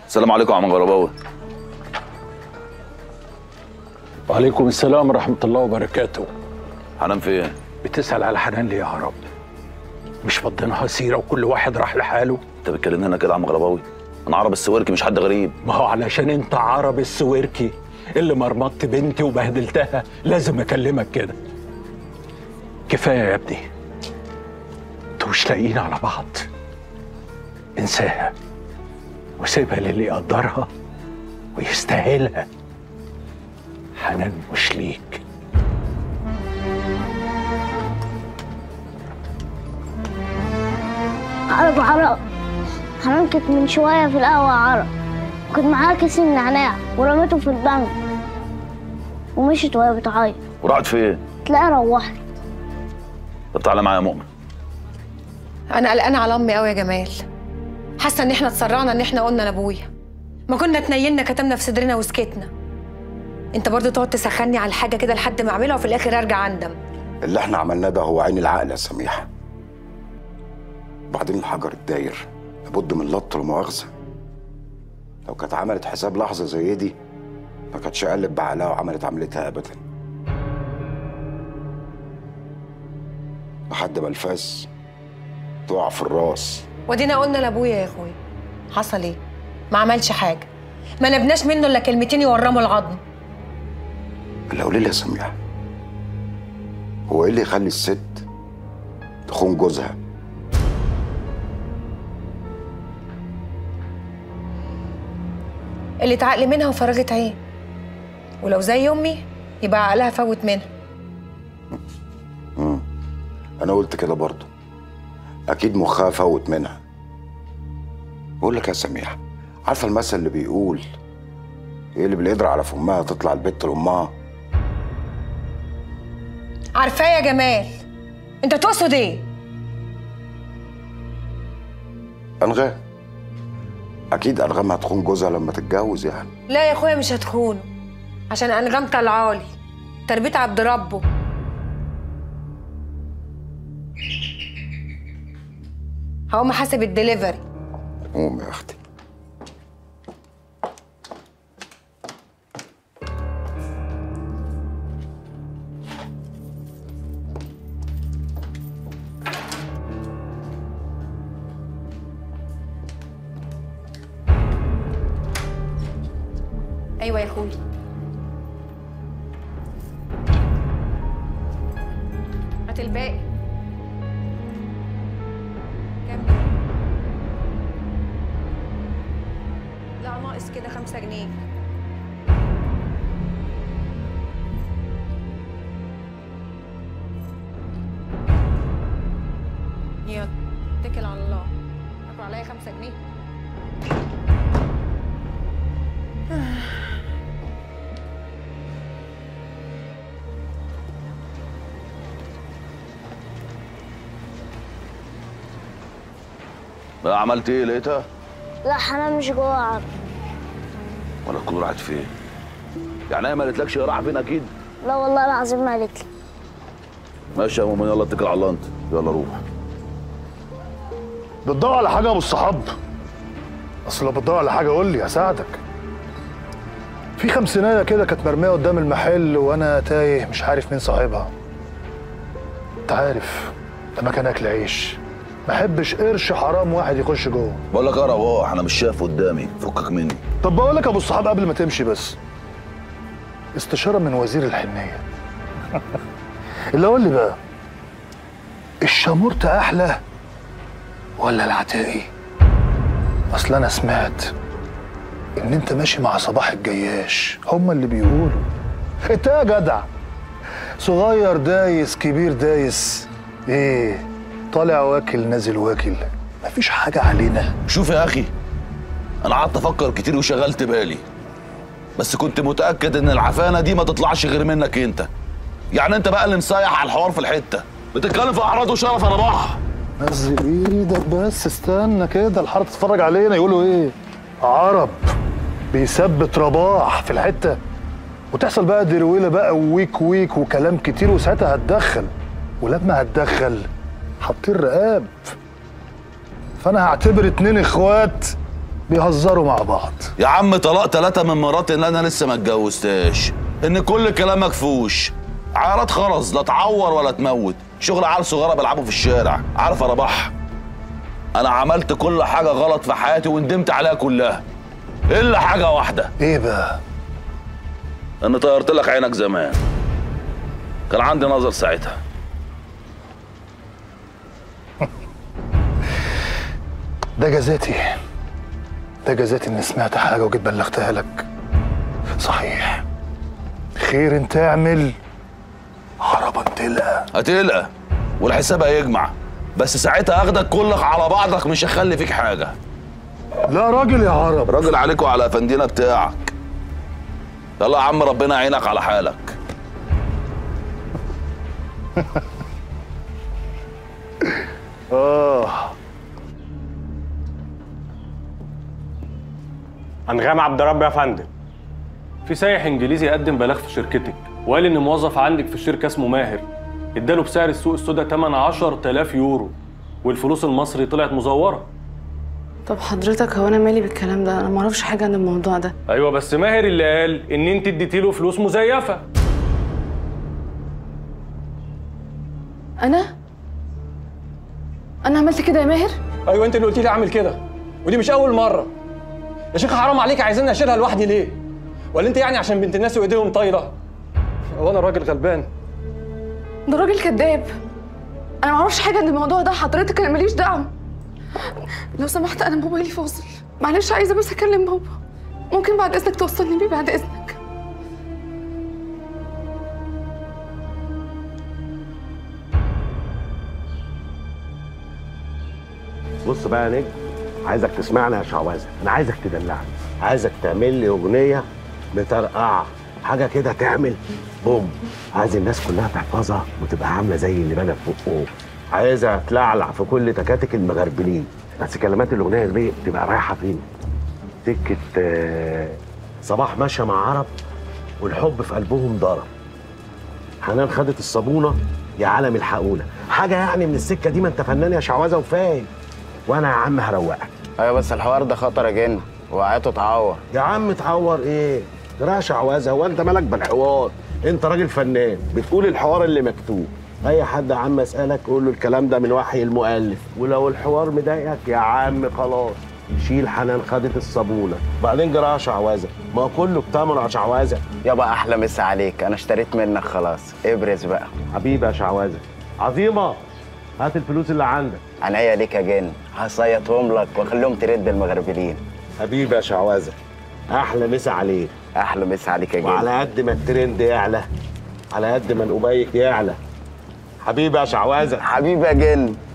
السلام عليكم يا عم غرباوي وعليكم السلام ورحمة الله وبركاته حنان فين؟ بتسأل على حنان ليه يا عرب مش فضيناها سيرة وكل واحد راح لحاله انت بتكلمني هنا كده يا عم غرباوي انا عرب السويركي مش حد غريب ما هو علشان انت عرب السويركي اللي مرمطت بنتي وبهدلتها لازم اكلمك كده كفاية يا ابني انتوا مش لاقيين على بعض انساها وسيبها للي يقدرها ويستاهلها حنان مش ليك عرب عرب حنان كانت من شوية في القهوة يا عرب وكانت معاها كيس النعناع ورميته في البنك ومشيت وهي بتعيط وراحت فين؟ تلاقيها روحت طب تعالى معايا يا مؤمن انا قلقانه على امي قوي يا جمال حاسه ان احنا اتسرعنا ان احنا قلنا لابويا ما كنا اتنيلنا كتمنا في صدرنا وسكتنا انت برضو تقعد تسخني على الحاجه كده لحد ما اعملها وفي الاخر ارجع اندم اللي احنا عملناه ده هو عين العقل يا سميحه وبعدين الحجر الداير لابد من لط المؤاخذه لو كانت عملت حساب لحظه زي دي ما كانتش قلب بعقلها وعملت عملتها ابدا لحد ما الفاس تقع في الراس ودينا قلنا لابويا يا اخويا حصل ايه ما عملش حاجه ما نبناش منه الا كلمتين يورموا العظم اللي قولي لي يا سميحه هو ايه اللي يخلي الست تخون جوزها اللي اتعقل منها وفرجت عين ولو زي امي يبقى عقلها فوت منها انا قلت كده برضه اكيد مخها فوت منها بقول لك يا سميحه عارفه المثل اللي بيقول ايه اللي بالقدر على فمها تطلع البت لامها عارفاه يا جمال انت تقصد ايه انغام اكيد انغام هتخون جوزها لما تتجوز يعني لا يا اخويا مش هتخونه عشان انغام طلعالي تربية عبد ربه هقوم احاسب الدليفري قوم يا اختي ايوه يا اخوي هات الباقي كام لا ناقص كده خمسة جنيه يلا اتكل على الله هاكل عليا خمسة جنيه بقى عملت ايه لقيتها؟ لا حنان مش جوه يا عرب ولا تكون راحت فين؟ يعني هي ما قالتلكش هي رايحه فين اكيد؟ لا والله العظيم ما قالت لي ماشي يا مؤمن يلا اتكل على الله انت يلا روح بتدور على حاجه يا ابو الصحاب اصل لو بتدور على حاجه قول لي هساعدك في خمسينية كده كانت مرميه قدام المحل وانا تايه مش عارف مين صاحبها انت عارف ده مكان اكل عيش ما احبش قرش حرام واحد يخش جوه بقول لك يا رواح انا مش شايف قدامي فكك مني طب بقول لك يا ابو الصحاب قبل ما تمشي بس استشاره من وزير الحنيه اللي قول لي بقى الشامورت احلى ولا العتاقي اصل انا سمعت ان انت ماشي مع صباح الجياش هما اللي بيقولوا انت يا جدع صغير دايس كبير دايس ايه طالع واكل نازل واكل مفيش حاجه علينا شوف يا اخي انا قعدت افكر كتير وشغلت بالي بس كنت متاكد ان العفانه دي ما تطلعش غير منك انت يعني انت بقى اللي مصيح على الحوار في الحته بتتكلم في اعراض وشرف يا رباح نزل ايدك بس استنى كده الحاره تتفرج علينا يقولوا ايه عرب بيثبت رباح في الحته وتحصل بقى درويله بقى ويك ويك وكلام كتير وساعتها هتدخل ولما هتدخل حاطين رقاب فانا هعتبر اتنين اخوات بيهزروا مع بعض يا عم طلاق ثلاثة من مراتي اللي انا لسه ما اتجوزتهاش ان كل كلامك فوش عيارات خرز لا تعور ولا تموت شغل عيال صغيره بيلعبوا في الشارع عارف يا رباح انا عملت كل حاجه غلط في حياتي وندمت عليها كلها الا حاجه واحده ايه بقى ان طيرت لك عينك زمان كان عندي نظر ساعتها ده جزاتي ده جزاتي اني سمعت حاجه وجيت بلغتها لك صحيح خير انت اعمل عربا تلقى هتقلق والحساب هيجمع بس ساعتها اخدك كلك على بعضك مش هخلي فيك حاجه لا راجل يا عرب راجل عليك وعلى افندينا بتاعك يلا يا عم ربنا يعينك على حالك اه أنغام عبد ربي يا فندم في سايح انجليزي قدم بلاغ في شركتك وقال ان موظف عندك في الشركه اسمه ماهر اداله بسعر السوق السوداء 8 10000 يورو والفلوس المصري طلعت مزوره طب حضرتك هو انا مالي بالكلام ده انا ما اعرفش حاجه عن الموضوع ده ايوه بس ماهر اللي قال ان انت اديتي له فلوس مزيفه انا انا عملت كده يا ماهر ايوه انت اللي قلت لي اعمل كده ودي مش اول مره يا شيخ حرام عليك عايزين اشيلها لوحدي ليه ولا انت يعني عشان بنت الناس وايديهم طايله وانا راجل غلبان ده راجل كذاب انا ما اعرفش حاجه عن الموضوع ده حضرتك انا ماليش دعوه لو سمحت انا موبايلي فاصل معلش عايزه بس اكلم بابا ممكن بعد اذنك توصلني بيه بعد اذنك بص بقى يا نجم عايزك تسمعني يا شعوذه انا عايزك تدلعني عايزك تعمل لي اغنيه مترقعه حاجه كده تعمل بوم عايز الناس كلها تحفظها وتبقى عامله زي اللي بنا في بقهم عايزها تلعلع في كل تكاتك المغربلين بس كلمات الاغنيه دي تبقى رايحه فين سكه آه، صباح ماشيه مع عرب والحب في قلبهم ضرب حنان خدت الصابونه يا عالم الحقونا حاجه يعني من السكه دي ما انت فنان يا شعوذه وفاهم وانا يا عم هروقك ايوه بس الحوار ده خطر يا جن وقعته تعور يا عم تعور ايه جراح شعوذه هو انت مالك بالحوار انت راجل فنان بتقول الحوار اللي مكتوب اي حد يا عم اسالك قول له الكلام ده من وحي المؤلف ولو الحوار مضايقك يا عم خلاص شيل حنان خدت الصابونه بعدين جراح شعوذه ما هو كله بتمر يا شعوذه يابا احلى مسا عليك انا اشتريت منك خلاص ابرز بقى حبيبي يا شعوذه عظيمه هات الفلوس اللي عندك عينيا ليك يا جن هصيطهم لك واخليهم ترد المغربلين حبيبي يا شعوذه احلى مسا عليك احلى مسا عليك يا جن وعلى قد ما الترند يعلى على قد ما الأبيك يعلى حبيبي يا شعوذه حبيبي يا جن